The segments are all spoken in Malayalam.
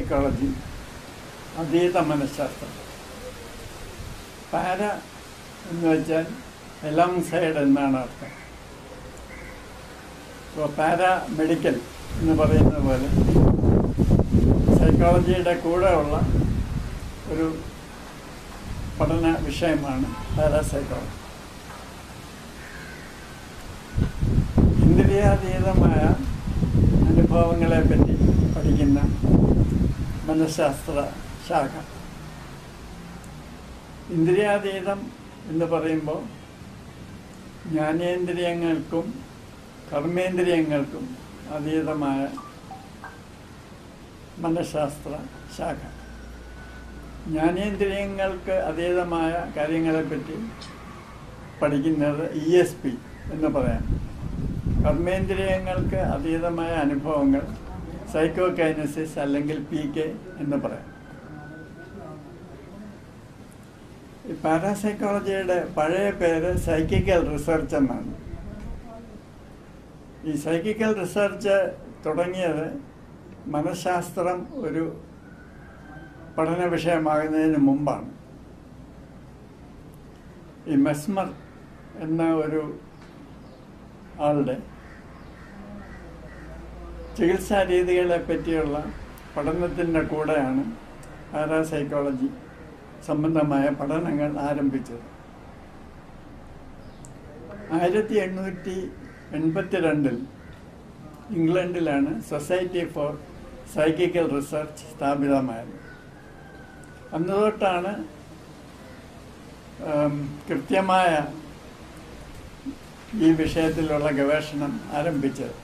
പാരാസൈക്കോളജി അതീത മനഃശാസ്ത്രം പാര എന്ന് വെച്ചാൽ എലോങ് സൈഡ് എന്നാണ് അർത്ഥം ഇപ്പോൾ പാരാ മെഡിക്കൽ എന്ന് പറയുന്നത് പോലെ സൈക്കോളജിയുടെ കൂടെ ഉള്ള ഒരു പഠന വിഷയമാണ് പാരാസൈക്കോളജി ഇന്ദ്രിയാതീതമായ അനുഭവങ്ങളെ പറ്റി പഠിക്കുന്ന മനഃശാസ്ത്ര ശാഖ ഇന്ദ്രിയാതീതം എന്ന് പറയുമ്പോൾ ജ്ഞാനേന്ദ്രിയങ്ങൾക്കും കർമ്മേന്ദ്രിയങ്ങൾക്കും അതീതമായ മനഃശാസ്ത്ര ശാഖ ജ്ഞാനേന്ദ്രിയങ്ങൾക്ക് അതീതമായ കാര്യങ്ങളെപ്പറ്റി പഠിക്കുന്നത് ഇ എസ് പി എന്ന് പറയാം കർമ്മേന്ദ്രിയങ്ങൾക്ക് അതീതമായ അനുഭവങ്ങൾ സൈക്കോ കൈനസിസ് അല്ലെങ്കിൽ പി കെ എന്ന് പറയാം ഈ പാരാസൈക്കോളജിയുടെ പഴയ പേര് സൈക്കിക്കൽ റിസർച്ച് എന്നാണ് ഈ സൈക്കിക്കൽ റിസർച്ച് തുടങ്ങിയത് മനഃശാസ്ത്രം ഒരു പഠന വിഷയമാകുന്നതിന് മുമ്പാണ് ഈ മെസ്മർ എന്ന ഒരു ആളുടെ ചികിത്സാ രീതികളെ പറ്റിയുള്ള പഠനത്തിൻ്റെ കൂടെയാണ് പാരാസൈക്കോളജി സംബന്ധമായ പഠനങ്ങൾ ആരംഭിച്ചത് ആയിരത്തി എണ്ണൂറ്റി എൺപത്തി രണ്ടിൽ ഇംഗ്ലണ്ടിലാണ് സൊസൈറ്റി ഫോർ സൈക്കിക്കൽ റിസർച്ച് സ്ഥാപിതമായത് അന്ന് തൊട്ടാണ് ഉം, കൃത്യമായ ഈ വിഷയത്തിലുള്ള ഗവേഷണം ആരംഭിച്ചത്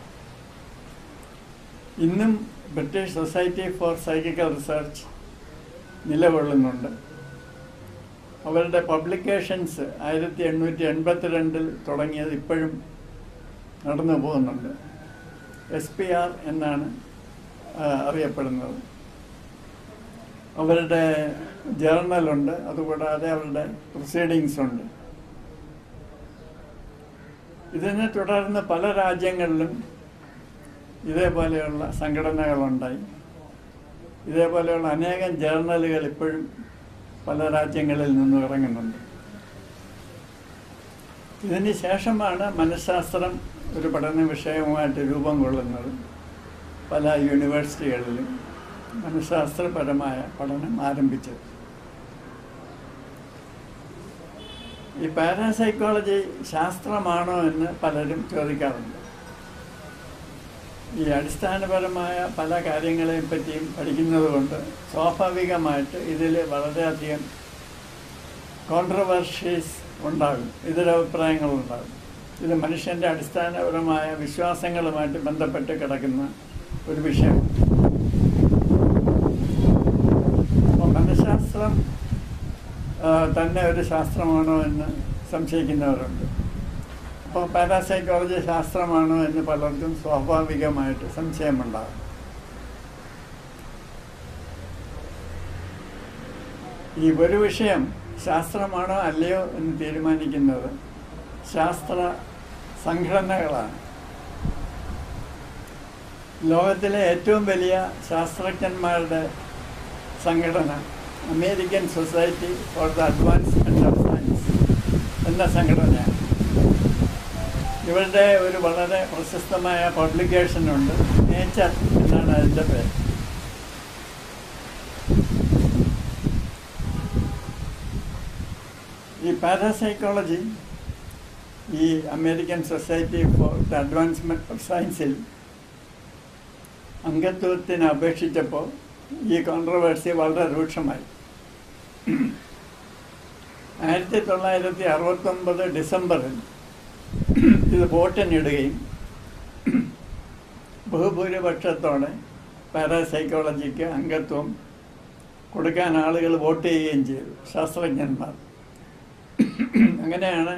ഇന്നും British society for psychical research നിലകൊള്ളുന്നുണ്ട് അവരുടെ പബ്ലിക്കേഷൻസ് ആയിരത്തി എണ്ണൂറ്റി എൺപത്തിരണ്ടിൽ തുടങ്ങിയത് ഇപ്പോഴും നടന്നു പോകുന്നുണ്ട് എസ് പി ആർ എന്നാണ് ആ, അറിയപ്പെടുന്നത് അവരുടെ ജേർണലുണ്ട് അതുകൂടാതെ അവരുടെ പ്രൊസീഡിങ്സ് ഉണ്ട് ഇതിനെ തുടർന്ന് പല രാജ്യങ്ങളിലും ഇതേപോലെയുള്ള സംഘടനകളുണ്ടായി ഇതേപോലെയുള്ള അനേകം ജേർണലുകൾ ഇപ്പോഴും പല രാജ്യങ്ങളിൽ നിന്നും ഇറങ്ങുന്നുണ്ട് ഇതിന് ശേഷമാണ് മനഃശാസ്ത്രം ഒരു പഠന വിഷയവുമായിട്ട് രൂപം കൊള്ളുന്നത് പല യൂണിവേഴ്സിറ്റികളിലും മനഃശാസ്ത്രപരമായ പഠനം ആരംഭിച്ചത് ഈ പാരാസൈക്കോളജി ശാസ്ത്രമാണോ എന്ന് പലരും ചോദിക്കാറുണ്ട് ഈ അടിസ്ഥാനപരമായ പല കാര്യങ്ങളെയും പറ്റിയും പഠിക്കുന്നത് കൊണ്ട് സ്വാഭാവികമായിട്ട് ഇതിൽ വളരെയധികം കോൺട്രവേർഷീസ് ഉണ്ടാകും എതിരഭിപ്രായങ്ങളുണ്ടാകും ഇത് മനുഷ്യൻ്റെ അടിസ്ഥാനപരമായ വിശ്വാസങ്ങളുമായിട്ട് ബന്ധപ്പെട്ട് കിടക്കുന്ന ഒരു വിഷയമാണ് അപ്പോൾ മനഃശാസ്ത്രം ആ, തന്നെ ഒരു ശാസ്ത്രമാണോ എന്ന് സംശയിക്കുന്നവരുണ്ട് അപ്പോൾ പാരാസൈക്കോളജി ശാസ്ത്രമാണോ എന്ന് പലർക്കും സ്വാഭാവികമായിട്ട് സംശയമുണ്ടാകും ഈ ഒരു വിഷയം ശാസ്ത്രമാണോ അല്ലയോ എന്ന് തീരുമാനിക്കുന്നത് ശാസ്ത്ര സംഘടനകളാണ് ലോകത്തിലെ ഏറ്റവും വലിയ ശാസ്ത്രജ്ഞന്മാരുടെ സംഘടന American society for the advancement of science എന്ന സംഘടനയാണ് ഇവരുടെ ഒരു വളരെ പ്രശസ്തമായ പബ്ലിക്കേഷനുണ്ട് നേച്ചർ എന്നാണ് അതിൻ്റെ പേര് ഈ പാരാസൈക്കോളജി ഈ American society for the advancement of സയൻസിൽ അംഗത്വത്തിന് അപേക്ഷിച്ചപ്പോൾ ഈ കോൺട്രവേഴ്സി വളരെ രൂക്ഷമായി ആയിരത്തി തൊള്ളായിരത്തി അറുപത്തൊമ്പത് ഡിസംബറിൽ ഇത് വോട്ടിനിടുകയും ബഹുഭൂരിപക്ഷത്തോടെ പാരാസൈക്കോളജിക്ക് അംഗത്വം കൊടുക്കാൻ ആളുകൾ വോട്ട് ചെയ്യുകയും ചെയ്തു ശാസ്ത്രജ്ഞന്മാർ അങ്ങനെയാണ്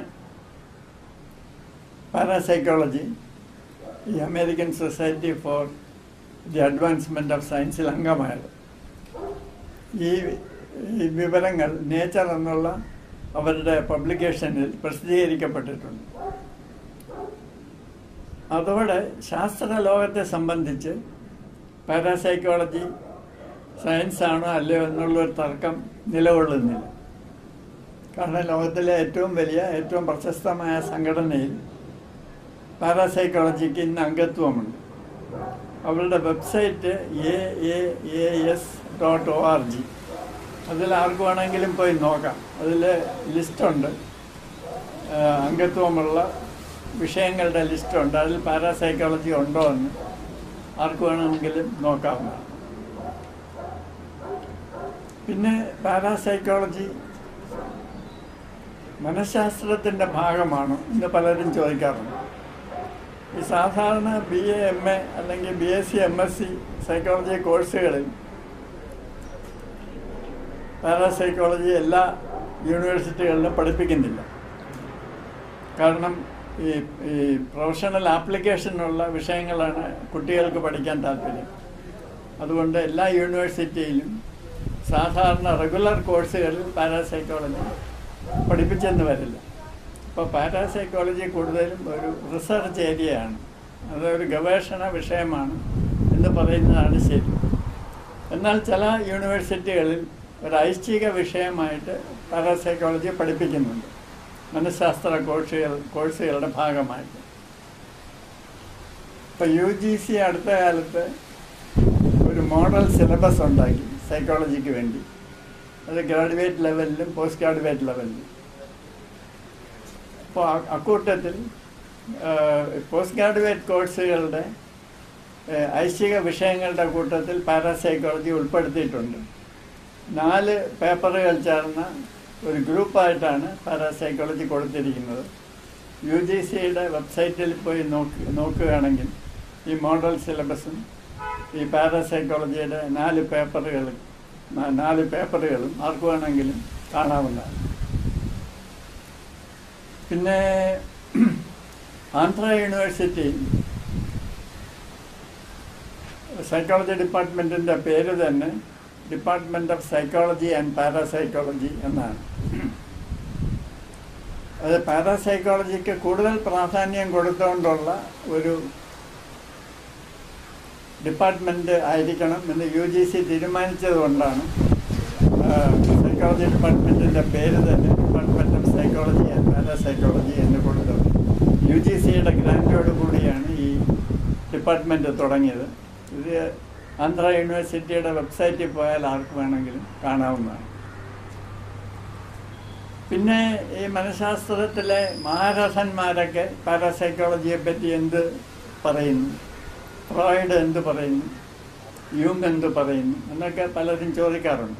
പാരാസൈക്കോളജി ഈ American society for the advancement of സയൻസിൽ അംഗമായത് ഈ ഈ വിവരങ്ങൾ നേച്ചർ എന്നുള്ള അവരുടെ പബ്ലിക്കേഷനിൽ പ്രസിദ്ധീകരിക്കപ്പെട്ടിട്ടുണ്ട് അതോടെ ശാസ്ത്ര ലോകത്തെ സംബന്ധിച്ച് പാരാസൈക്കോളജി സയൻസ് ആണോ അല്ലയോ എന്നുള്ളൊരു തർക്കം നിലകൊള്ളുന്നില്ല കാരണം ലോകത്തിലെ ഏറ്റവും വലിയ ഏറ്റവും പ്രശസ്തമായ സംഘടനയിൽ പാരാസൈക്കോളജിക്ക് ഇന്ന് അംഗത്വമുണ്ട് അവരുടെ website A A A S dot O R G അതിൽ ആർക്ക് വേണമെങ്കിലും പോയി നോക്കാം അതിൽ ലിസ്റ്റുണ്ട് അംഗത്വമുള്ള വിഷയങ്ങളുടെ ലിസ്റ്റുണ്ട് അതിൽ പാരാസൈക്കോളജി ഉണ്ടോ എന്ന് ആർക്ക് വേണമെങ്കിലും നോക്കാവുന്നതാണ് പിന്നെ പാരാസൈക്കോളജി മനഃശാസ്ത്രത്തിൻ്റെ ഭാഗമാണ് എന്ന് പലരും ചോദിക്കാറുണ്ട് ഈ സാധാരണ ബി എ എം എ അല്ലെങ്കിൽ B S C M S C psychology കോഴ്സുകളിൽ പാരാസൈക്കോളജി എല്ലാ യൂണിവേഴ്സിറ്റികളിലും പഠിപ്പിക്കുന്നില്ല കാരണം ഈ ഈ പ്രൊഫഷണൽ ആപ്ലിക്കേഷനുള്ള വിഷയങ്ങളാണ് കുട്ടികൾക്ക് പഠിക്കാൻ താല്പര്യം അതുകൊണ്ട് എല്ലാ യൂണിവേഴ്സിറ്റിയിലും സാധാരണ റെഗുലർ കോഴ്സുകളിൽ പാരാസൈക്കോളജി പഠിപ്പിച്ചെന്ന് വരില്ല ഇപ്പോൾ പാരാസൈക്കോളജി കൂടുതലും ഒരു റിസർച്ച് ഏരിയയാണ് അതൊരു ഗവേഷണ വിഷയമാണ് എന്ന് പറയുന്നതാണ് ശരി എന്നാൽ ചില യൂണിവേഴ്സിറ്റികളിൽ ഒരു ഐച്ഛിക വിഷയമായിട്ട് പാരാസൈക്കോളജി പഠിപ്പിക്കുന്നുണ്ട് മനഃശാസ്ത്ര കോഴ്സുകൾ കോഴ്സുകളുടെ ഭാഗമായിട്ട് ഇപ്പോൾ യു ജി സി അടുത്ത കാലത്ത് ഒരു മോഡൽ സിലബസ് ഉണ്ടാക്കി സൈക്കോളജിക്ക് വേണ്ടി അത് ഗ്രാജുവേറ്റ് ലെവലിലും പോസ്റ്റ് ഗ്രാജുവേറ്റ് ലെവലിലും അപ്പോൾ അക്കൂട്ടത്തിൽ പോസ്റ്റ് ഗ്രാജുവേറ്റ് കോഴ്സുകളുടെ ഐച്ഛിക വിഷയങ്ങളുടെ കൂട്ടത്തിൽ പാരാസൈക്കോളജി ഉൾപ്പെടുത്തിയിട്ടുണ്ട് നാല് പേപ്പറുകൾ ചേർന്ന ഒരു ഗ്രൂപ്പായിട്ടാണ് പാരാസൈക്കോളജി കൊടുത്തിരിക്കുന്നത് യു ജി സിയുടെ വെബ്സൈറ്റിൽ പോയി നോക്കി നോക്കുകയാണെങ്കിൽ ഈ മോഡൽ സിലബസും ഈ പാരാസൈക്കോളജിയുടെ നാല് പേപ്പറുകൾ നാല് പേപ്പറുകളും ആർക്ക് വേണമെങ്കിലും കാണാവുന്നതാണ് പിന്നെ ആന്ധ്ര യൂണിവേഴ്സിറ്റി സൈക്കോളജി ഡിപ്പാർട്ട്മെൻറ്റിൻ്റെ പേര് തന്നെ department of psychology and parapsychology എന്നാണ് അത് പാരാസൈക്കോളജിക്ക് കൂടുതൽ പ്രാധാന്യം കൊടുത്തുകൊണ്ടുള്ള ഒരു ഡിപ്പാർട്ട്മെൻറ്റ് ആയിരിക്കണം എന്ന് യു ജി സി തീരുമാനിച്ചത് കൊണ്ടാണ് സൈക്കോളജി ഡിപ്പാർട്ട്മെൻറ്റിൻ്റെ പേര് തന്നെ department of psychology and parapsychology എന്ന് കൊടുത്തത് യു ജി സിയുടെ ഗ്രാൻറ്റോട് കൂടിയാണ് ഈ ഡിപ്പാർട്ട്മെൻറ്റ് തുടങ്ങിയത് ഇത് ആന്ധ്ര യൂണിവേഴ്സിറ്റിയുടെ വെബ്സൈറ്റിൽ പോയാൽ ആർക്ക് വേണമെങ്കിലും കാണാവുന്നതാണ് പിന്നെ ഈ മനഃശാസ്ത്രത്തിലെ മഹാരഥന്മാരൊക്കെ പാരാസൈക്കോളജിയെ പറ്റി എന്ത് പറയുന്നു ഫ്രോയിഡ് എന്ത് പറയുന്നു യൂങ് എന്ത് പറയുന്നു എന്നൊക്കെ പലരും ചോദിക്കാറുണ്ട്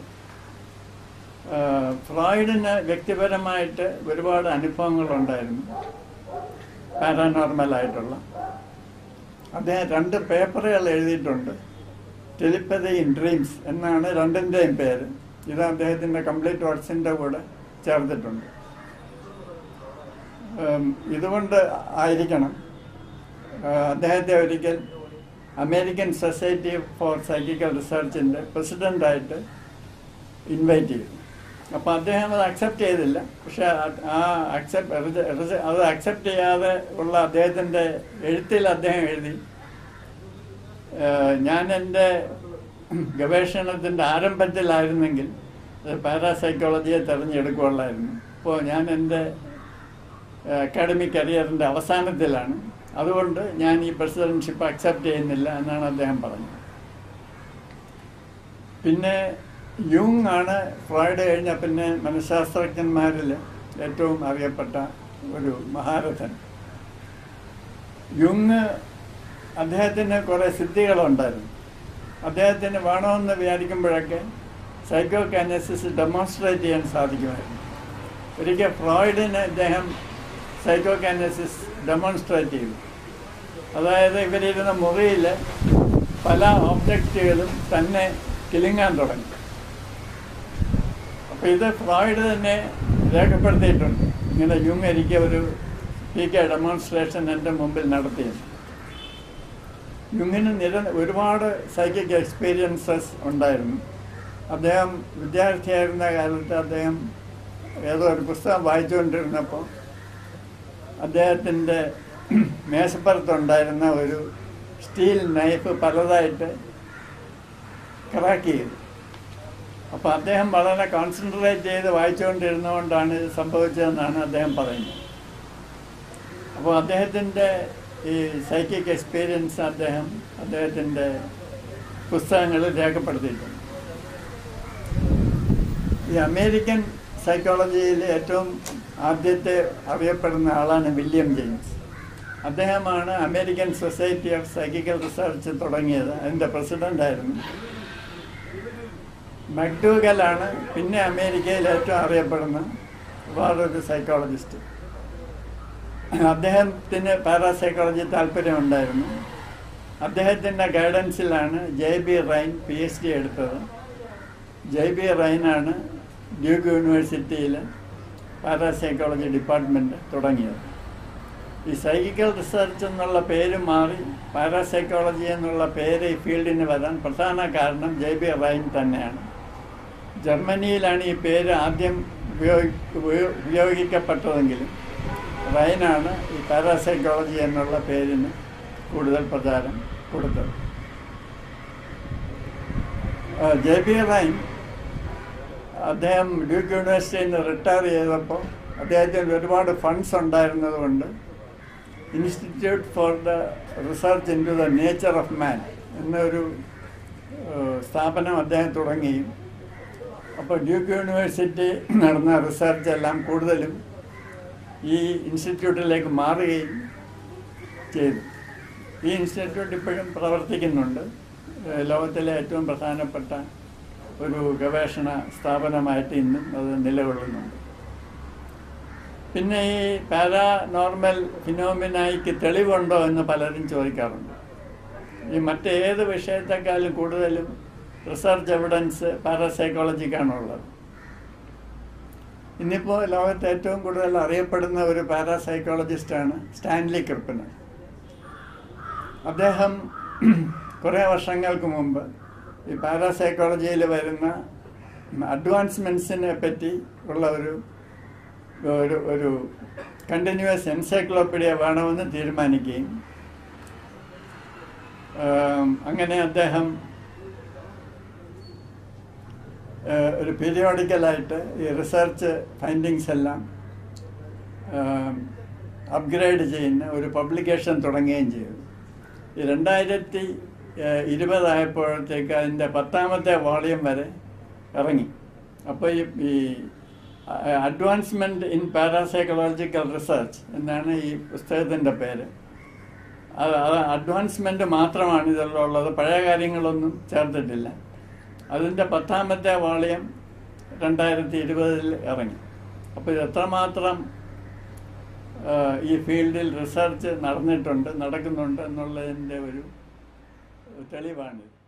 ഫ്രോയിഡിന് വ്യക്തിപരമായിട്ട് ഒരുപാട് അനുഭവങ്ങളുണ്ടായിരുന്നു പാരാനോർമലായിട്ടുള്ള അദ്ദേഹം രണ്ട് പേപ്പറുകൾ എഴുതിയിട്ടുണ്ട് ടെലിപ്പതി ഇൻ ഡ്രീംസ് എന്നാണ് രണ്ടിൻ്റെയും പേര് ഇത് അദ്ദേഹത്തിൻ്റെ കംപ്ലീറ്റ് വർക്സിൻ്റെ കൂടെ ചേർത്തിട്ടുണ്ട് ഇതുകൊണ്ട് ആയിരിക്കണം അദ്ദേഹത്തെ ഒരിക്കൽ അമേരിക്കൻ സൊസൈറ്റി ഫോർ സൈക്കിക്കൽ റിസർച്ചിൻ്റെ പ്രസിഡൻ്റായിട്ട് ഇൻവൈറ്റ് ചെയ്തു അപ്പോൾ അദ്ദേഹം അത് അക്സെപ്റ്റ് ചെയ്തില്ല പക്ഷെ ആ അക്സെപ്റ്റ് അത് അക്സെപ്റ്റ് ചെയ്യാതെ ഉള്ള അദ്ദേഹത്തിൻ്റെ എഴുത്തിൽ അദ്ദേഹം എഴുതി ഞാൻ എൻ്റെ ഗവേഷണത്തിൻ്റെ ആരംഭത്തിലായിരുന്നെങ്കിൽ അത് പാരാസൈക്കോളജിയെ തിരഞ്ഞെടുക്കുകയുള്ളായിരുന്നു ഇപ്പോൾ ഞാൻ എൻ്റെ അക്കാഡമിക് കരിയറിൻ്റെ അവസാനത്തിലാണ് അതുകൊണ്ട് ഞാൻ ഈ പ്രസിഡൻഷിപ്പ് അക്സെപ്റ്റ് ചെയ്യുന്നില്ല എന്നാണ് അദ്ദേഹം പറഞ്ഞത് പിന്നെ യുങ് ആണ് ഫ്രോയിഡ് കഴിഞ്ഞ പിന്നെ മനഃശാസ്ത്രജ്ഞന്മാരിൽ ഏറ്റവും അറിയപ്പെട്ട ഒരു മഹാരഥൻ യുങ് അദ്ദേഹത്തിന് കുറേ സിദ്ധികളുണ്ടായിരുന്നു അദ്ദേഹത്തിന് വേണമെന്ന് വിചാരിക്കുമ്പോഴൊക്കെ സൈക്കോ കാനസിസ് ഡെമോൺസ്ട്രേറ്റ് ചെയ്യാൻ സാധിക്കുമായിരുന്നു ഒരിക്കൽ ഫ്രോയിഡിന് അദ്ദേഹം സൈക്കോ കാനസിസ് ഡെമോൺസ്ട്രേറ്റ് ചെയ്തു അതായത് ഇവരിരുന്ന മുറിയിൽ പല ഓബ്ജക്റ്റുകളും തന്നെ കിലുങ്ങാൻ തുടങ്ങി അപ്പോൾ ഇത് ഫ്രോയിഡ് തന്നെ രേഖപ്പെടുത്തിയിട്ടുണ്ട് ഇങ്ങനെ യുങ് എനിക്ക് ഒരു പി കെ ഡെമോൺസ്ട്രേഷൻ എൻ്റെ മുമ്പിൽ നടത്തിയത് യുങ്ങിന് നിര ഒരുപാട് സൈക്കിക് എക്സ്പീരിയൻസസ് ഉണ്ടായിരുന്നു അദ്ദേഹം വിദ്യാർത്ഥിയായിരുന്ന കാലത്ത് അദ്ദേഹം ഏതോ ഒരു പുസ്തകം വായിച്ചുകൊണ്ടിരുന്നപ്പോൾ അദ്ദേഹത്തിൻ്റെ മേശപ്പുറത്തുണ്ടായിരുന്ന ഒരു സ്റ്റീൽ നൈഫ് പലതായിട്ട് ക്രാക്ക് ചെയ്തു അപ്പോൾ അദ്ദേഹം വളരെ കോൺസെൻട്രേറ്റ് ചെയ്ത് വായിച്ചുകൊണ്ടിരുന്നതുകൊണ്ടാണ് ഇത് സംഭവിച്ചതെന്നാണ് അദ്ദേഹം പറയുന്നത് അപ്പോൾ അദ്ദേഹത്തിൻ്റെ ഈ സൈക്കിക് എക്സ്പീരിയൻസ് അദ്ദേഹം അദ്ദേഹത്തിൻ്റെ പുസ്തകങ്ങളിൽ രേഖപ്പെടുത്തിയിട്ടുണ്ട് ഈ അമേരിക്കൻ സൈക്കോളജിയിൽ ഏറ്റവും ആദ്യത്തെ അറിയപ്പെടുന്ന ആളാണ് വില്യം ജെയിംസ് അദ്ദേഹമാണ് American society of psychical research തുടങ്ങിയത് അതിൻ്റെ പ്രസിഡൻ്റായിരുന്നു മക്ഡൂഗലാണ് പിന്നെ അമേരിക്കയിൽ ഏറ്റവും അറിയപ്പെടുന്ന വേറൊരു സൈക്കോളജിസ്റ്റ് അദ്ദേഹത്തിന് പാരാസൈക്കോളജി താല്പര്യമുണ്ടായിരുന്നു അദ്ദേഹത്തിൻ്റെ ഗൈഡൻസിലാണ് J B Rhine P H D എടുത്തത് ജെ ബി റൈനാണ് ഡ്യൂക്ക് യൂണിവേഴ്സിറ്റിയിൽ പാരാസൈക്കോളജി ഡിപ്പാർട്ട്മെൻറ്റ് തുടങ്ങിയത് ഈ സൈക്കിക്കൽ റിസർച്ച് എന്നുള്ള പേര് മാറി പാരാസൈക്കോളജി എന്നുള്ള പേര് ഈ ഫീൽഡിന് വരാൻ പ്രധാന കാരണം ജെ ബി റൈൻ തന്നെയാണ് ജർമ്മനിയിലാണ് ഈ പേര് ആദ്യം ഉപയോഗി ഉപയോ- ഉപയോഗിക്കപ്പെട്ടതെങ്കിലും റൈനാണ് ഈ പാരാസൈക്കോളജി എന്നുള്ള പേരിന് കൂടുതൽ പ്രചാരം കൊടുത്തത് ആ, ജെ ബി റൈൻ അദ്ദേഹം ഡ്യൂക്ക് യൂണിവേഴ്സിറ്റിയിൽ നിന്ന് റിട്ടയർ ചെയ്തപ്പോൾ അദ്ദേഹത്തിന് ഒരുപാട് ഫണ്ട്സ് ഉണ്ടായിരുന്നതുകൊണ്ട് institute for the research into the nature of man എന്നൊരു ഏഹ്, സ്ഥാപനം അദ്ദേഹം തുടങ്ങുകയും അപ്പോൾ ഡ്യൂക്ക് യൂണിവേഴ്സിറ്റി നടന്ന റിസർച്ച് എല്ലാം കൂടുതലും ഈ ഇൻസ്റ്റിറ്റ്യൂട്ടിലേക്ക് മാറുകയും ചെയ്തു ഈ ഇൻസ്റ്റിറ്റ്യൂട്ട് ഇപ്പോഴും പ്രവർത്തിക്കുന്നുണ്ട് ഏഹ് ലോകത്തിലെ ഏറ്റവും പ്രധാനപ്പെട്ട ഒരു ഗവേഷണ സ്ഥാപനമായിട്ട് ഇന്നും അത് നിലകൊള്ളുന്നുണ്ട് പിന്നെ ഈ പാരാനോർമൽ ഫിനോമിനായിക്ക് തെളിവുണ്ടോ എന്ന് പലരും ചോദിക്കാറുണ്ട് ഈ മറ്റേത് വിഷയത്തെക്കാളും കൂടുതലും റിസർച്ച് എവിഡൻസ് പാരാസൈക്കോളജിക്കാണുള്ളത് ഇന്നിപ്പോൾ ലോകത്ത് ഏറ്റവും കൂടുതൽ അറിയപ്പെടുന്ന ഒരു പാരാസൈക്കോളജിസ്റ്റാണ് സ്റ്റാൻലി ക്രിപ്പന് അദ്ദേഹം കുറേ വർഷങ്ങൾക്ക് മുമ്പ് ഈ പാരാസൈക്കോളജിയിൽ വരുന്ന അഡ്വാൻസ്മെൻറ്റ്സിനെ പറ്റി ഉള്ള ഒരു ഒരു ഒരു കണ്ടിന്യൂസ് എൻസൈക്ലോപ്പീഡിയ വേണമെന്ന് തീരുമാനിക്കുകയും ആം, അങ്ങനെ അദ്ദേഹം ഏഹ്, ഒരു പീരിയോഡിക്കലായിട്ട് ഈ റിസർച്ച് ഫൈൻഡിങ്സ് എല്ലാം അപ്ഗ്രേഡ് ചെയ്യുന്ന ഒരു പബ്ലിക്കേഷൻ തുടങ്ങുകയും ചെയ്തു ഈ രണ്ടായിരത്തി ഏഹ്, ഇരുപതായപ്പോഴത്തേക്ക് അതിൻ്റെ പത്താമത്തെ വോളിയം വരെ ഇറങ്ങി അപ്പോൾ ഈ ഈ അഡ്വാൻസ്മെൻറ്റ് ഇൻ പാരാസൈക്കോളജിക്കൽ റിസർച്ച് എന്നാണ് ഈ പുസ്തകത്തിൻ്റെ പേര് അത് അത് അഡ്വാൻസ്മെൻറ്റ് മാത്രമാണ് ഇതിലുള്ളത് പഴയ കാര്യങ്ങളൊന്നും ചേർത്തിട്ടില്ല അതിൻ്റെ പത്താമത്തെ വാളിയം രണ്ടായിരത്തി ഇരുപതിൽ ഇറങ്ങി അപ്പോൾ ഇത് എത്രമാത്രം ആ, ഈ ഫീൽഡിൽ റിസർച്ച് നടന്നിട്ടുണ്ട് നടക്കുന്നുണ്ട് എന്നുള്ളതിൻ്റെ ഒരു തെളിവാണിത്